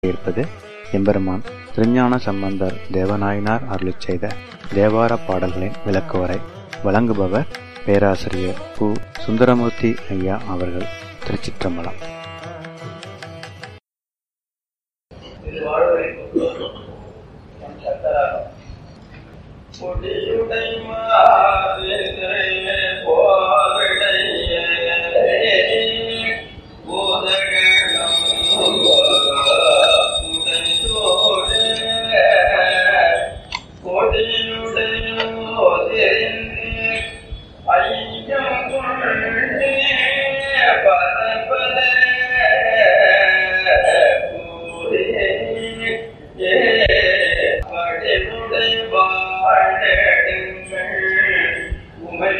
இருப்பது எம்பெருமான் திருஞான சம்பந்தர் தேவநாயனார் அருளிச் செய்த தேவார பாடல்களின் விளக்குவரை வழங்குபவர் பேராசிரியர் பு சுந்தரமூர்த்தி ஐயா அவர்கள் திருச்சிற்றம்பலம் கொடியுடை மாறிலே போவிடையே பூதகணம் உடைந்தோடே கொடியுடையோதிருந்தே ஐயம் கொண்டே பரபர பூரே ஏ படைமுடை வாழடுங்கள் உமை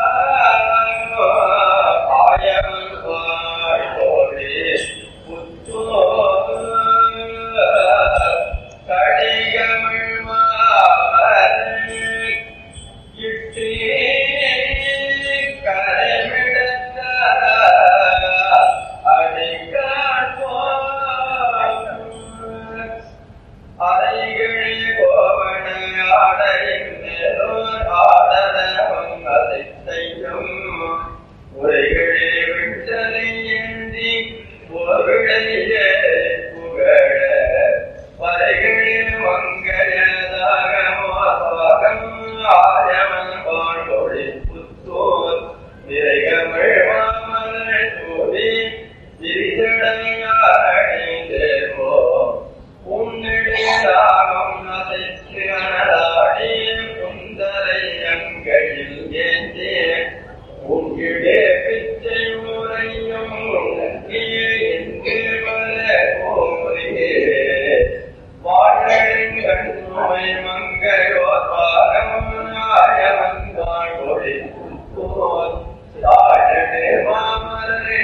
ஆயவன் வாழ்வோரே புத்தோ கடிகமிழ் மாமரை இட்டே கரைமிடத்த அடிக்காட்போம் அறைகளே கோவண ஆடைந்தோர் ஆடரவம் அதை செய்யும் உரைகளே விட்டலை ஏந்தி பொருளையே புகழ வரைகளே மங்கையதாக மோசகம் ஆயவன் வாழ்வொழி புத்தோர் விரைகமிழ் மாமலர் தோழி விரிசடையாடிந்தேவோ உன்னிடையாகம் நசைக்கு அனலாடி குந்தரை அங்கையில் ஏந்தே உன்கிடே பிச்சை உரையும் உனக்கே என்று வர கோரியே வாழெங்கண்ணுமை மங்கையோர் பாகம் நாயவன் வாழ்வொழி போர் தாழே மாமலரே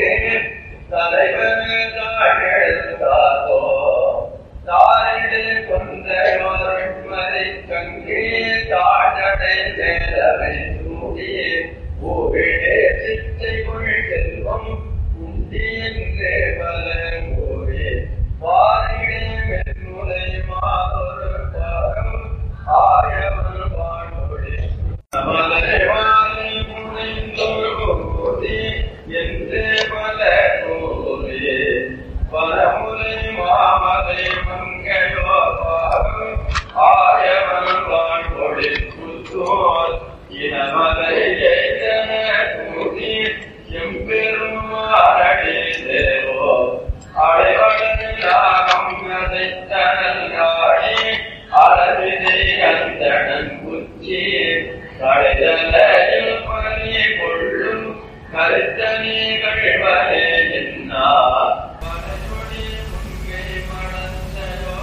தலைவனே தாழெழுந்தாதோ தாரிடே கொந்தையோர் மறை கங்கே தாழடை சேரவை சூடியே ஓவிடே சித்தை கொள் செல்வம் உண்டியென்றே பல ஓரே வாரிடே மென்முலை மாதொரு பாகம் ஆயவன் வாழொழி மலை மாலை முனைந்தோடி என்றே பல கோரே பரமுலை மாமலை மங்கையோ பாகம் ஆயவன் வாழ்வொழி புத்தோர் இனமலை ஏதன கூடி எம்பெருமானடி தேவோ அடைவடனாகம் நதைத்தனங்காடி அளவிதை அந்தணன் குச்சி கடைதலையில் பணி கொள்ளும் கருத்தனே கழிவரே என்னா மனமொழி முங்கை மணந்தவா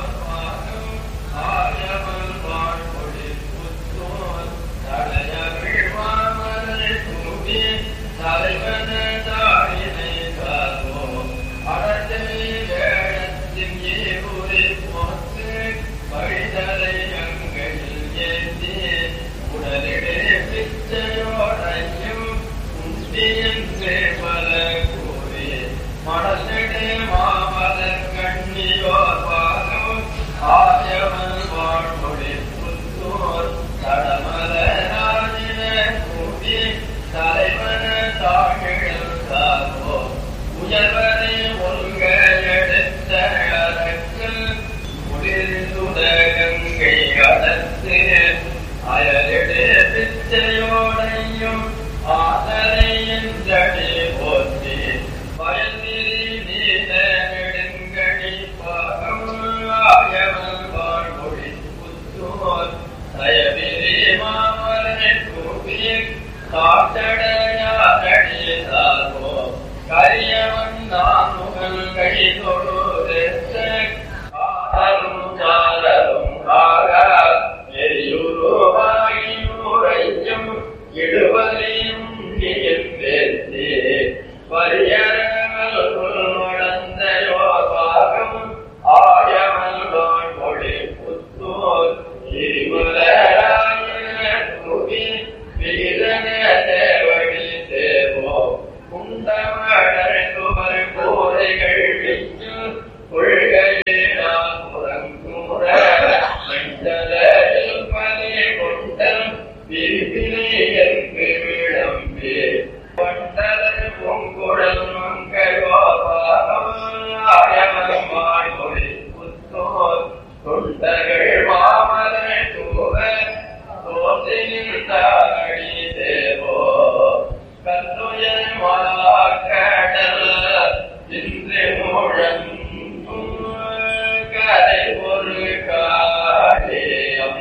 கலிகமாய் ஒளிப்புத்தோர் தொண்டர்கள் மாமலை தூவ தோசினில் தாழி தேவோ கல்லுயர் மாக்கடல் இன்று முழங்கும் கரை ஒரு காரியம்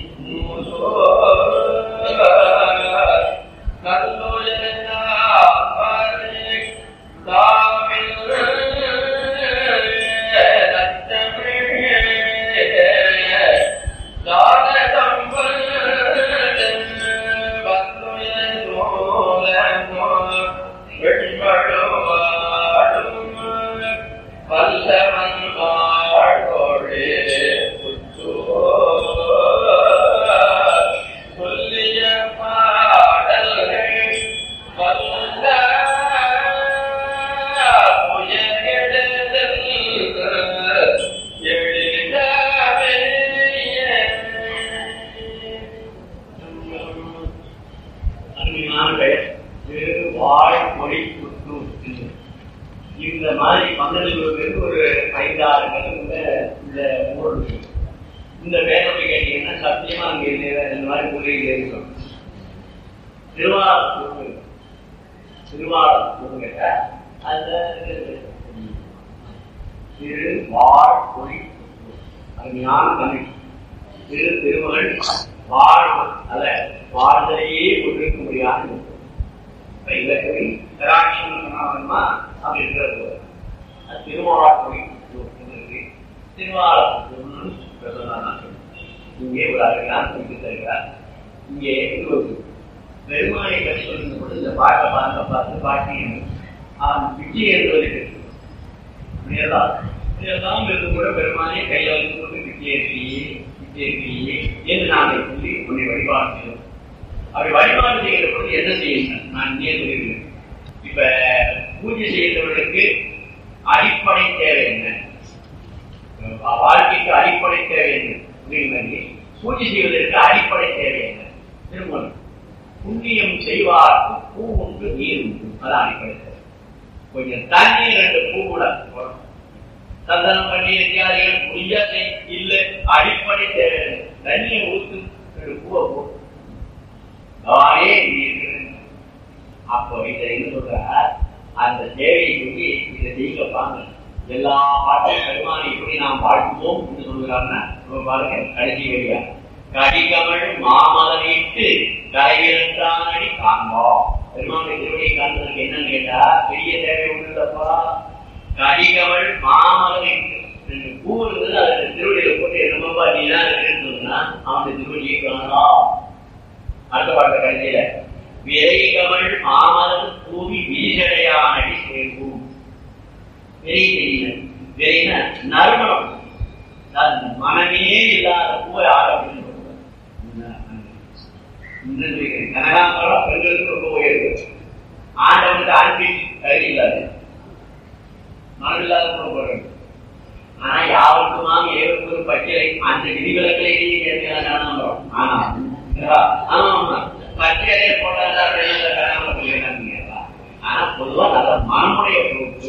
வல்லவன் வாழ்கோழே புத்தூர் சொல்லிய பாடல்கள் வல்ல உயர்கெடுதல் எழிலவே. அருமையான பெயர் திரு வாழ்மொழி புத்தூர் என்று. இந்த மாதிரி பந்தலூருக்கு ஒரு ஐந்தாறு கிழமை இந்த ஊர் இருக்கு. இந்த பேரை கேட்டீங்கன்னா சத்தியமா அங்க இல்லை இந்த மாதிரி ஊரில் இருக்கும் திருவாரூர் திருவாரூர் கேட்டா அந்த திரு வாழ்மொழி புத்தூர். அருமையான தமிழ் திரு திருமகள் வாழ் அல்ல வாழ்தலையே கொண்டிருக்க முடியாது இப்ப இலக்கை திராட்சம் சொன்னாமா அப்படி இருக்கிறது அது திருவாரூர் இருக்கு திருவாரூர் இங்கே ஒரு அருமையான குறித்து தருகிறார் இங்கே இது ஒரு பெருமானை பற்றி சொல்லும் பொழுது இந்த பாட்டை பார்க்க பார்த்து பாட்டி அவன் விஜய் என்பதற்கு புரியுதா? இதெல்லாம் இருந்து கூட பெருமானே கையால் கொண்டு வித்தியேற்றியே வித்தியேற்றியே என்று நாங்கள் சொல்லி உன்னை வழிபாடு செய்வோம் அப்படி வழிபாடு செய்கிற பொழுது என்ன செய்யணும் நான் இங்கே சொல்லியிருக்கேன் இப்ப பூஜை செய்கிறவர்களுக்கு அடிப்படை தேவை என்ன வா- வாழ்க்கைக்கு அடிப்படை தேவை என்ன அப்படிங்கிறது பூஜை செய்வதற்கு அடிப்படை தேவை என்ன திருமணம் புண்ணியம் செய்வார்க்கு பூ உண்டு நீர் உண்டு அதான் அடிப்படை தேவை கொஞ்சம் தண்ணி ரெண்டு பூ கூட போடணும் சந்தனம் பண்ணி இத்தியாதிகள் முடிஞ்சா செய் இல்ல அடிப்படை தேவை தண்ணியை ஊத்து ரெண்டு பூவை போட்டு தானே நீர் அப்போ இதை என்ன சொல்ற அந்த தேவையை சொல்லி இதை செய்ய பாருங்க எல்லா பாட்டும் பெருமானை எப்படி நாம் வாழ்த்துவோம் என்று சொல்கிறாருன்னா இப்ப பாருங்க கடைசி வழியா கடிகமள் மாமலரிட்டு கரையிறந்தானடி காண்போம் பெருமானுடைய திருவடியை காண்பதற்கு என்னன்னு கேட்டா பெரிய தேவை உள்ளப்பா கடிகமள் மாமலரிட்டு ரெண்டு பூ இருந்தது அதுல திருவடியில போட்டு என்னமோப்பா நீ தான் இருக்குன்னு சொன்னா அவனுடைய திருவடியை காணலாம் அடுத்த பாட்டு கடைசியில விரைகமள் மாமலர் பூமி வீசடையானடி சேர்வும் விரை தெரியல விரைனா நறுமணம் அதாவது மனமே இல்லாத பூவை ஆட அப்படின்னு சொல்றாங்க. இந்த சொல்லிக்கிறேன். கனகாம்பரம் பெண்களுக்கு ரொம்ப உயர்வு ஆண்டவனுக்கு அன்பி கருதி இல்லாது மனம் இல்லாத பூ போடுறது ஆனா யாருக்குமாம் ஏவருக்கு பச்சிலை அந்த விதிவிலக்களை நீங்க கேட்கலாம் கனகாம்பரம் ஆனா ஆமா ஆமா பச்சிலை போட்டாதான் கனகாம்பரம் சொல்லிடுறாங்க ஆனா பொதுவா நல்ல மனமுடைய பொறுப்பு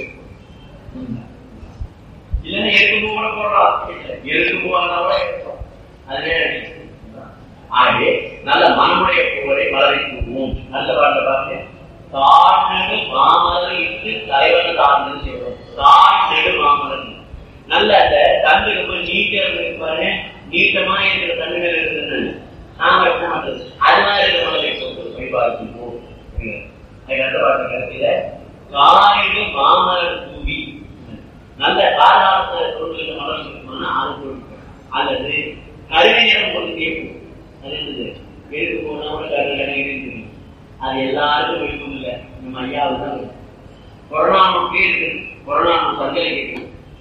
இல்லைன்னா எருக்கு கூட போடுறோம் எருக்கு போனா கூட இருக்கும் அதுவே ஆகவே நல்ல மனமுடைய பூவரை மலரிக்குவோம் நல்ல பாட்டை பாருங்க தாழ்நெடு மாமலர் இட்டு தலைவன் தாழ்ந்து செய்வோம் தாழ்நெடு மாமலர் நல்ல அந்த தண்டு ரொம்ப நீட்டா இருக்கு பாருங்க நீட்டமா இருக்கிற தண்டுகள் இருக்குது நாம எப்ப மாட்டது அது மாதிரி இருக்கிற மலரை கொண்டு வழிபாடு செய்வோம் அதுக்கு அடுத்த பாட்டு கருத்தில காரிடு மாமலர் தூவி நல்ல காலாலத்துல பொருட்களுக்கு மலர் இருக்குமானா அது கொடுக்கும் அல்லது கருணையிடம் பொருந்திய பூ அது என்னது எழுத்து போனா கூட கருணை இருக்குது அது எல்லாருக்கும் விருப்பம் இல்லை நம்ம ஐயாவுக்கு தான் இருக்கு. கொரோனா நோக்கே இருக்கு கொரோனா சந்தையில இருக்கு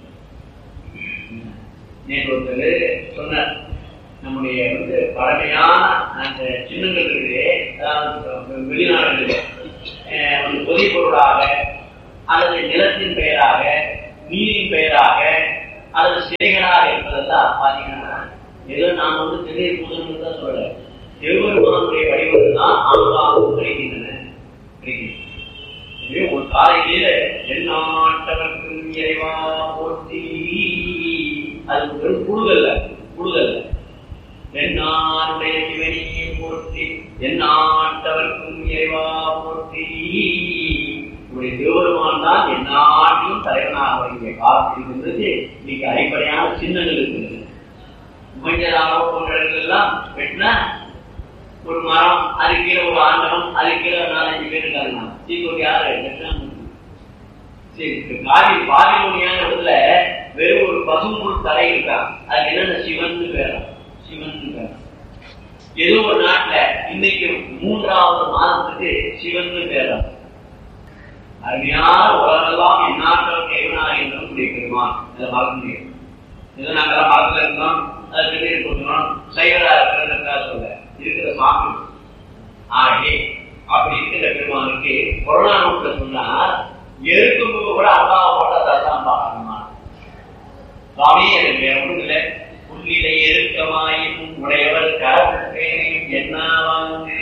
நேற்று ஒருத்தர் சொன்னார் நம்முடைய வந்து பழமையான அந்த சின்னங்கள் இருக்குது அதாவது வெளிநாடுகளில் அஹ், ஒரு பொதி பொருளாக அல்லது நிலத்தின் பெயராக நீரின் பெயராக அல்லது சிலைகளாக இருப்பதெல்லாம் பாத்தீங்கன்னா ஏதோ நாம் வந்து திடீர் பூஜை தான் சொல்ல சிவபெருமானுடைய வடிவங்கள் தான் ஆங்காங்கும் கிடைக்கின்றன கிடைக்கின்றன இது ஒரு காலையில எந்நாட்டவர்க்கும் இறைவா போற்றி அது வெறும் புழுதல்ல புழுதல்ல எந்நாளுடைய சிவனியை போற்றி எந்நாட்டவர்க்கும் இறைவா போற்றி உடைய சிவபெருமான் தான் எந்நாட்டிலும் தலைவனாக இங்கே காத்திருக்கின்றது இன்னைக்கு அடிப்படையான சின்னங்கள் இருக்கிறது மஞ்சளாக போன்ற இடங்கள்லாம் வெட்டினா ஒரு மரம் அதுக்கீழ ஒரு ஆண்டவன் அதுக்கீழ ஒரு நாலஞ்சு பேர் இருக்காங்க தீக்கொடி யாரு வெட்டினா சரி இப்ப காவி பாலிமொழியான இடத்துல வெறும் ஒரு பசும்புல் தலை இருக்கா அதுக்கு என்னென்ன சிவன் பேரா சிவன் பேரா ஏதோ ஒரு நாட்டுல இன்னைக்கு மூன்றாவது மாதத்துக்கு சிவன் பேரா அருமையான உலகெல்லாம் எந்நாட்கள் கைவனாக என்றும் பெருமான் இதை மறக்க முடியும் ஏதோ நாங்கெல்லாம் மரத்துல இருந்தோம் அது திடீர்னு கொடுக்கணும் சைவரா இருக்கிறதா சொல்ல இருக்கிற சாமி ஆகே அப்படி இருக்கிற பெருமானுக்கு கொரோனா நோட்ல சொன்னா எருக்கும் போது கூட அல்லாஹ் போட்டதான் பார்க்கணுமா சுவாமி எனக்கு வேற ஒண்ணும் இல்லை புள்ளிலை எருக்கமாயும் உடையவர் கரப்பேனையும் என்ன வந்து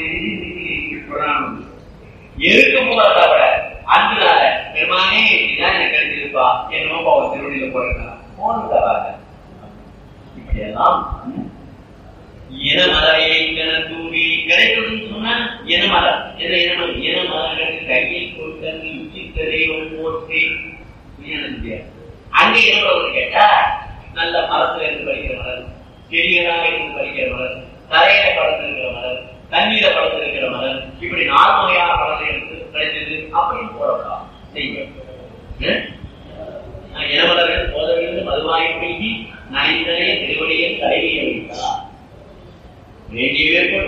இருக்கும் போது தவிர அன்புனால பெருமானே இதுதான் எனக்கு கிடைச்சிருப்பா என்னமோ பாவம் திருவடியில போயிருக்கலாம் போன தராங்க இப்படியெல்லாம் இனமலையை என தூவி கிடைக்கணும்னு சொன்னா இனமலர் என்ன இனமலம் இனமலர்கள் கையில் கொடுத்தது உச்சித்ததைவன் போற்றி அங்கே இனமலர் கேட்டா நல்ல மரத்துல இருந்து படிக்கிற மலர் செடிகளாக இருந்து படிக்கிற மலர் தரையில படத்தில் இருக்கிற மலர் தண்ணீர படத்தில் இருக்கிற மலர் இப்படி நாலு வகையான படத்தை எடுத்து கிடைச்சது அப்படின்னு போடலாம் செய்ய இனமலர்கள் போதவிலிருந்து மதுவாய் பெய்தி நனைந்தனைய திருவடியில் தலைவியை வைத்தார் வேண்டிய வேறுபடும்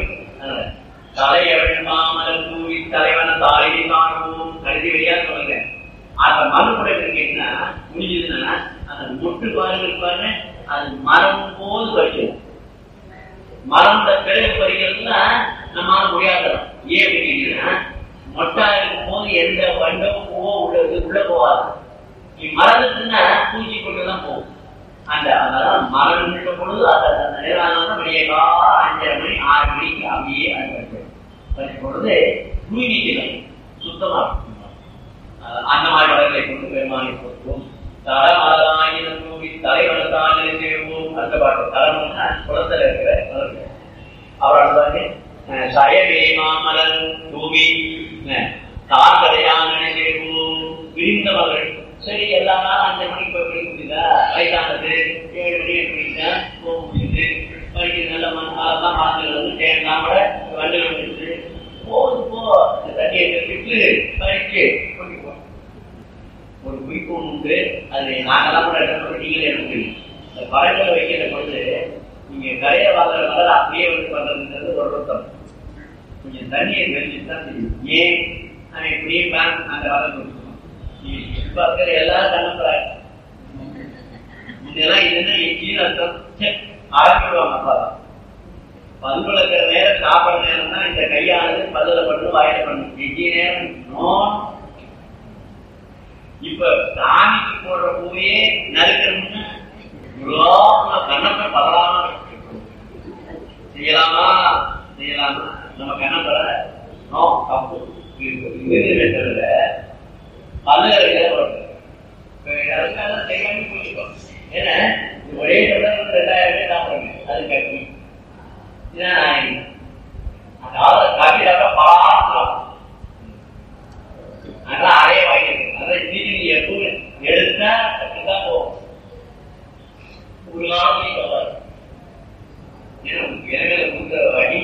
தலையவன் தூவி தலைவன தாயை காணுவோம் கருதி வெளியா சொல்லுங்க அந்த மறுபடி இருக்கீங்கன்னா முடிஞ்சதுன்னா அந்த மொட்டு பாருங்க பாருங்க அது மரம் போது பறிக்கணும் மரம் பிறகு பறிக்கிறதுனா நம்மளால முடியாதான் ஏன் அப்படின்னா மொட்டா இருக்கும் போது எந்த வண்டமும் பூவோ உள்ள உள்ள போகாது நீ மறந்துட்டுன்னா பூச்சி கொண்டு தான் போகும் அந்த அதனால மரம் நின்ற பொழுது அந்த அந்த நேரம் வெளியே அஞ்சரை மணி ஆறு மணிக்கு அப்படியே அது பறிக்கும் பொழுது தூய்மைக்கலாம் சுத்தமா இருக்கும் அந்த மாதிரி வளர்களை கொண்டு பெருமானை பொறுத்தோம் தரமலராயிரம் தூவி தலைவனத்தாலே செய்வோம் அந்த பாட்டு தரம்னா குளத்துல இருக்கிற வளர்கள் அவர் அடுத்தாங்க சயவே மாமலர் தூவி தாக்கடையான செய்வோம் விரிந்த மலர்கள் சரி எல்லா நாளும் அஞ்சு மணிக்கு போய் படிக்க முடியுதா வயசானது ஏழு மணி எட்டு மணிக்கு தான் போக முடியுது படிக்கிறது நல்ல மண் அதெல்லாம் மாசங்கள் வந்து தேடலாம் கூட வண்டுகள் வந்துச்சு போகுது போ தண்ணியை கட்டிட்டு படிச்சு படிப்போ ஒரு குறிக்கோள் உண்டு அது நாங்கெல்லாம் கூட என்ன நீங்களே எனக்கு தெரியும் அந்த பழங்களை வைக்கிற பொழுது நீங்க கரையை வாங்குற மலர் அப்படியே வந்து பண்றதுன்றது ஒரு அர்த்தம் கொஞ்சம் தண்ணியை வெளிச்சிட்டு தான் தெரியும் ஏன் அவன் இப்படியே பேங்க் அந்த வளர்ந்து கொடுக்கணும் பார்க்கிற எல்லாரும் கண்ணப்படாது முன்னெல்லாம் இதுன்னா கீழே அர்த்தம் ஆரம்பிடுவாங்க அப்பா பல் விளக்கிற நேரம் சாப்பிடுற நேரம் தான் இந்த கையானது பல்லுல பண்ணு வாயில பண்ணு எஜ்ஜி நேரம் நோ இப்ப சாமிக்கு போடுற பூவையே நறுக்கணும்னா கண்ணப்ப பரவாம செய்யலாமா செய்யலாமா நம்ம கண்ணப்பட நோ தப்பு வெட்டல பல்லுல செய்யாம போயிட்டோம் ஏன்னா ஒரே தொடர் ரெண்டாயிரம் பேர் சாப்பிடுங்க அது கம்மி அதாவது காப்பியாக பாக்கலாம் ஆனா அறைய வாங்கிருக்கு அதை திரும்பி எப்பவும் எடுத்தா அப்படிதான் போகும் ஒரு நாள் நீங்க எனவே கொடுத்த வழி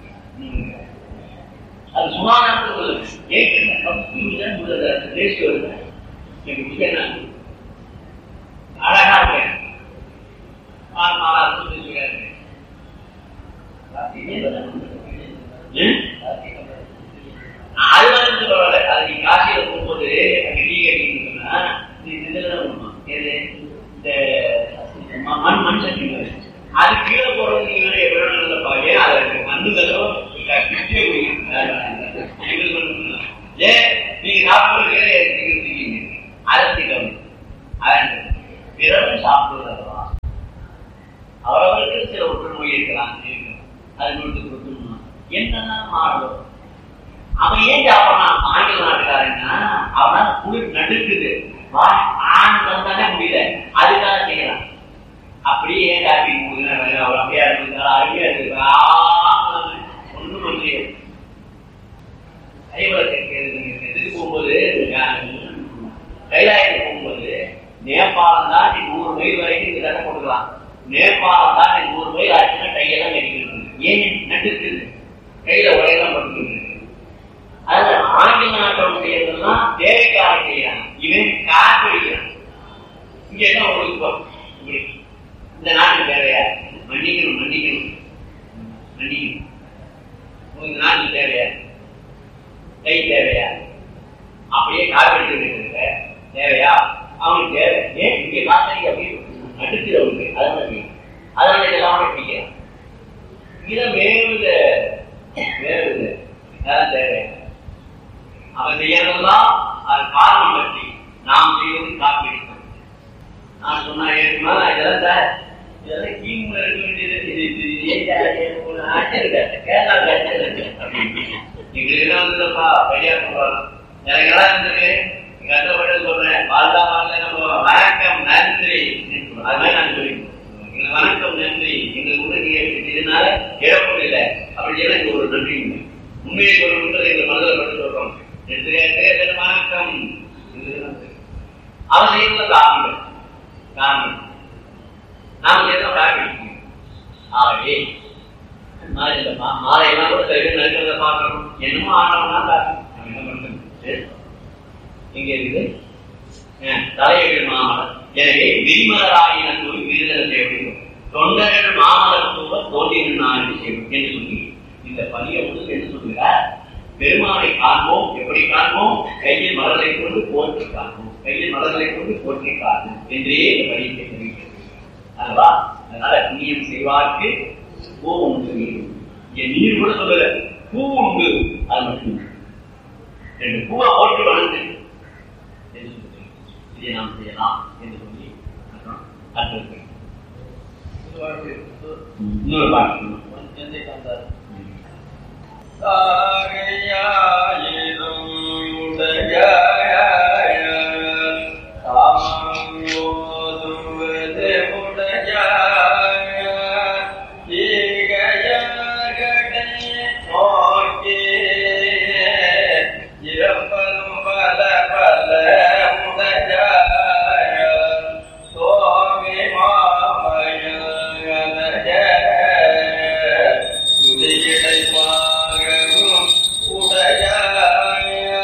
அது சுமாரான தேசிய வருது எனக்கு முக்கியம் அழகா இருக்கேன் மாறா சொல்லிருக்காரு அது வந்து பரவாயில்ல அது நீ காசியில போகும்போது அங்க டீ கட்டிங்கன்னா இதுதான் எது இந்த மண் மண் சட்டி அது கீழே போறது நீங்க எவ்வளவு நல்ல பாரு அது மண்ணு தரும் ஏ நீங்க சாப்பிடுறது இருக்கீங்க அதை திட்டம் அதன் பிறரும் சாப்பிடுவதா அவரவருக்கு சில ஒற்றுமை இருக்கலாம் அது நூற்றுக்கு ஒற்றுமை என்னன்னா மாறும் அவன் ஏன் சாப்பிடறான் ஆங்கில நாட்டுக்காரன்னா அவனால குளிர் நடுக்குது வா ஆண் தந்தானே முடியல அதுக்காக செய்யறான் அப்படியே ஏன் காப்பி கொடுக்குறேன் அவர் அப்படியே இருந்தாலும் அருமையா இருக்கு ஒன்றும் முடியாது இதுக்கு போகும்போது கைலாயத்துக்கு போகும்போது நேபாளம் தான் நீ நூறு மைல் வரைக்கும் இந்த தடை கொடுக்கலாம் நேபாளம் தான் நீ நூறு மைல் ஆச்சுன்னா கையெல்லாம் நடிக்கிறது ஏன் நட்டுக்கு கையில உடையெல்லாம் படுத்துருக்கு அது ஆங்கில நாட்டம் செய்யறதெல்லாம் தேவைக்காக செய்யறான் இவன் காசு அடிக்கிறான் இங்க என்ன உங்களுக்கு இப்போ? உங்களுக்கு இந்த நாட்டுக்கு தேவையா மன்னிக்கணும் மன்னிக்கணும் மன்னிக்கணும் உங்க நாட்டுக்கு தேவையா கை தேவையா அப்படியே காப்பீடு இருக்க தேவையா அவனுக்கு தேவை ஏன் இங்க காத்தடி அப்படின்னு நடுக்கிறவனுக்கு அதனால அதனால இதெல்லாம் பிடிக்கிறான் இதை வேறுத வேறுத அதான் தேவை அவன் செய்யறதெல்லாம் அது காரணம் பற்றி நாம் செய்வது காப்பீடு நான் சொன்னா ஏற்றுமா இதெல்லாம் சார் இதெல்லாம் கீமுல இருக்க வேண்டியது இது இது இது ஏன் சார் ஏன் ஒரு ஆட்சி இருக்காது கேரளா ஆட்சி இருக்கு எங்களுக்கு என்ன வந்ததுப்பா பெரியா சொல்றாங்க எனக்கு எல்லாம் இருந்தது எங்க கஷ்டப்பட்டு சொல்றேன் வாழ்ந்தா வாழ்ந்த நம்ம வணக்கம் நன்றி அது மாதிரி நான் சொல்லி எங்களுக்கு வணக்கம் நன்றி எங்களுக்கு ஒண்ணு நீங்க இதனால இழப்பும் இல்லை அப்படி எனக்கு ஒரு நன்றி உண்டு. உண்மையை சொல்லணுன்றது எங்க மனதில் பட்டு சொல்றோம் எடுத்து வணக்கம் இதுதான் சரி. அவன் செய்யறத காப்பீடு காரணம் நாம் செய்யறத காப்பீடு ஆகவே மாலையிலப்பா மாலையெல்லாம் கூட சில பேர் நடக்கிறத பார்க்கணும் என்னமோ ஆண்டவனா காப்பி அவன் என்ன பண்றது இங்க இருக்குது அஹ், தலையெழு மாமலர் எனவே விரிமலராயின தூய் விருதல தேவையும் தொண்டர்கள் மாமலர் தூவ தோன்றினார் செய்யும் என்று சொல்லி இந்த பணியை வந்து என்ன சொல்கிறார் பெருமானை காண்போம் எப்படி காண்போம் கையில் மலர்களை கொண்டு போற்றி காண்போம் கையில் மலர்களை கொண்டு போற்றி காண்போம் என்றே இந்த பணியை தெரிவிக்கிறது அல்லவா அதனால புண்ணியம் செய்வார்க்கு பூ உண்டு நீர் உண்டு. இங்க நீர் கூட சொல்லல பூ உண்டு அது மட்டும் ரெண்டு பூவை போட்டு வளர்ந்து என்று சொல்லி, இதை நாம் செய்யலாம் என்று சொல்லி அப்புறம் அடுத்தது இன்னொரு பாட்டு உடைய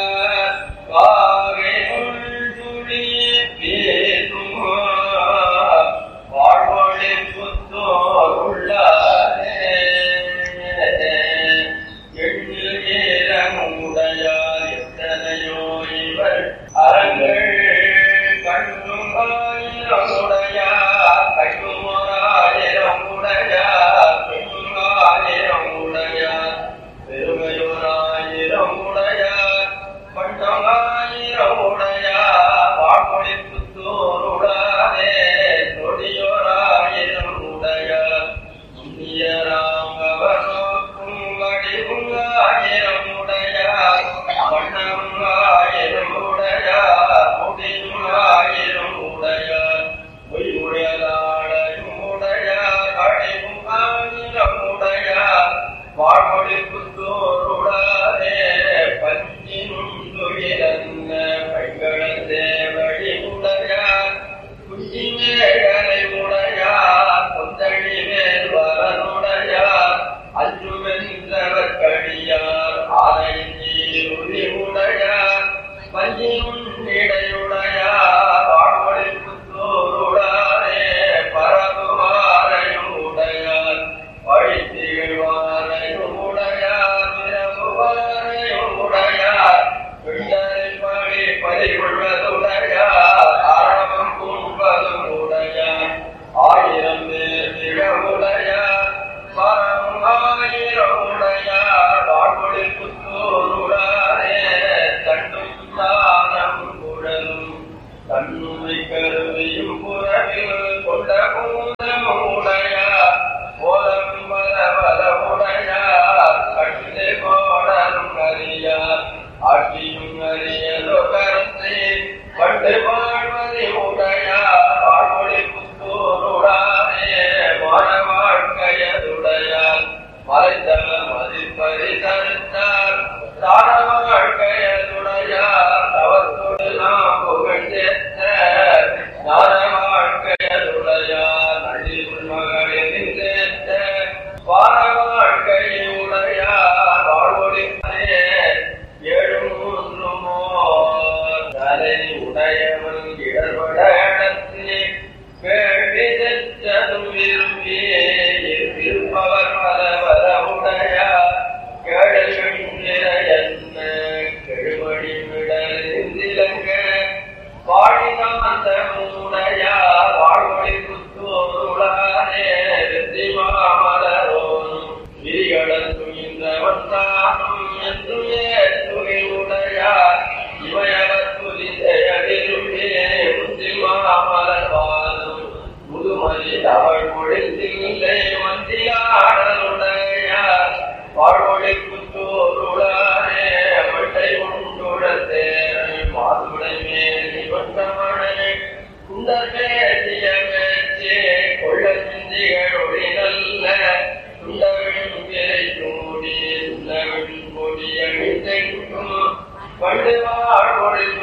நித்தனும் விரும்பி இருப்பவர் பல வரவுடையார் கேடல்கள் என்ன கெழுமடி விடலிந்திலங்க வாழினாந்த மூடையார் வாழ்மொழி புத்தோருளானே வெற்றி மாமலரோனும் விரிகடல் துணிந்தவன் தானும் என்றுமே துணிவுடையார் இவையவர் புலிசெய விரும்பே முந்தில் மாமலர் வாழும் முதுமதி அவள் மொழிந்தில்லை மந்தியாடலுடையார் வாழ்மொழி புத்தோருளானே அவட்டை உண்டுடத்தே மாதுடை மேலி வந்தமனே குந்தர் பேசிய பேச்சே கொள்ள சிந்திகளொடி நல்ல சுண்டவின் விரை சூடி சுண்டவின் கொடி அணிந்தெங்கும் பண்டு வாழ்வொழி